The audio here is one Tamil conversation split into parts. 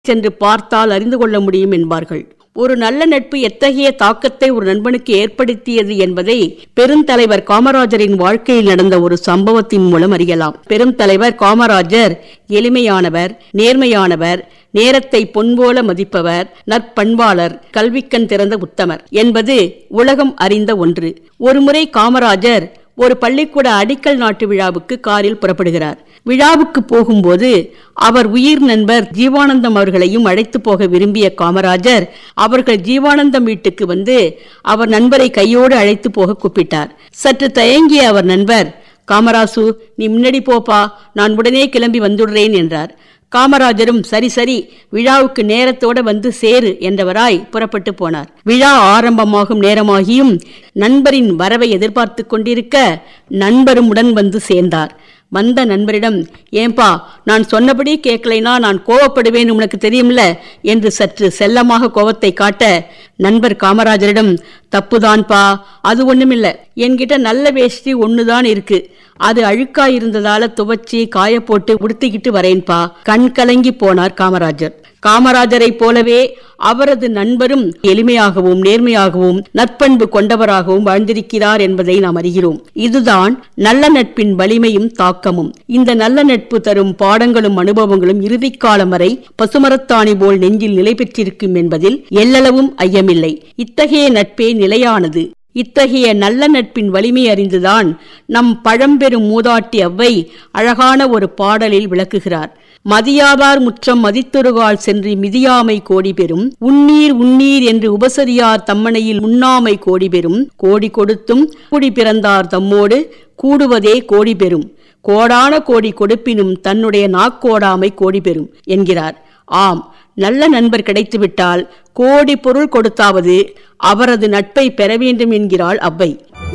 சென்று பார்த்தால் அறிந்து கொள்ள முடியும் என்பார்கள் ஒரு நல்ல நட்பு எத்தகைய தாக்கத்தை ஒரு நண்பனுக்கு ஏற்படுத்தியது என்பதை பெருந்தலைவர் காமராஜரின் வாழ்க்கையில் நடந்த ஒரு சம்பவத்தின் மூலம் அறியலாம் பெருந்தலைவர் காமராஜர் எளிமையானவர் நேர்மையானவர் நேரத்தை பொன்போல மதிப்பவர் நற்பண்பாளர் கல்விக்கண் திறந்த உத்தமர் என்பது உலகம் அறிந்த ஒன்று ஒருமுறை காமராஜர் ஒரு பள்ளிக்கூட அடிக்கல் நாட்டு விழாவுக்கு காரில் புறப்படுகிறார் விழாவுக்கு போகும்போது அவர் உயிர் நண்பர் ஜீவானந்தம் அவர்களையும் அழைத்து போக விரும்பிய காமராஜர் அவர்கள் ஜீவானந்தம் வீட்டுக்கு வந்து அவர் நண்பரை கையோடு அழைத்து போக கூப்பிட்டார் சற்று தயங்கிய அவர் நண்பர் காமராசு நீ முன்னாடி போப்பா நான் உடனே கிளம்பி வந்துடுறேன் என்றார் காமராஜரும் சரி சரி விழாவுக்கு நேரத்தோட வந்து சேரு என்றவராய் புறப்பட்டு போனார் விழா ஆரம்பமாகும் நேரமாகியும் நண்பரின் வரவை எதிர்பார்த்து கொண்டிருக்க நண்பரும் உடன் வந்து சேர்ந்தார் வந்த நண்பரிடம் ஏன்பா நான் சொன்னபடி கேட்கலைனா நான் கோவப்படுவேன் உனக்கு தெரியும்ல என்று சற்று செல்லமாக கோவத்தை காட்ட நண்பர் காமராஜரிடம் தப்புதான்பா அது ஒண்ணுமில்ல என்கிட்ட நல்ல வேஷ்டி ஒண்ணுதான் இருக்கு அது அழுக்கா இருந்ததால துவச்சி காய போட்டு உடுத்திக்கிட்டு வரேன்பா கண் கலங்கி போனார் காமராஜர் காமராஜரைப் போலவே அவரது நண்பரும் எளிமையாகவும் நேர்மையாகவும் நற்பண்பு கொண்டவராகவும் வாழ்ந்திருக்கிறார் என்பதை நாம் அறிகிறோம் இதுதான் நல்ல நட்பின் வலிமையும் தாக்கமும் இந்த நல்ல நட்பு தரும் பாடங்களும் அனுபவங்களும் இறுதிக்காலம் வரை பசுமரத்தாணி போல் நெஞ்சில் நிலை பெற்றிருக்கும் என்பதில் எல்லளவும் ஐயமில்லை இத்தகைய நட்பே நிலையானது இத்தகைய நல்ல நட்பின் வலிமை அறிந்துதான் நம் பழம்பெரும் மூதாட்டி அவ்வை அழகான ஒரு பாடலில் விளக்குகிறார் மதியாதார் முற்றம் மதித்தொருகால் சென்று மிதியாமை கோடி பெறும் உன்னீர் உன்னீர் என்று உபசரியார் தம்மனையில் உண்ணாமை கோடி பெறும் கோடி கொடுத்தும் குடி பிறந்தார் தம்மோடு கூடுவதே கோடி பெறும் கோடான கோடி கொடுப்பினும் தன்னுடைய நாக்கோடாமை கோடி பெறும் என்கிறார் ஆம் நல்ல நண்பர் கிடைத்துவிட்டால் கோடி பொருள் கொடுத்தாவது அவரது நட்பை பெற வேண்டும் என்கிறாள் அவ்வை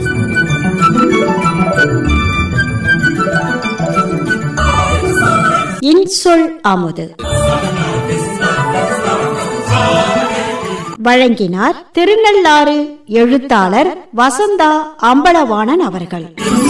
இன்சொல் அமுது வழங்கினார் திருநள்ளாறு எழுத்தாளர் வசந்தா அம்பலவாணன் அவர்கள்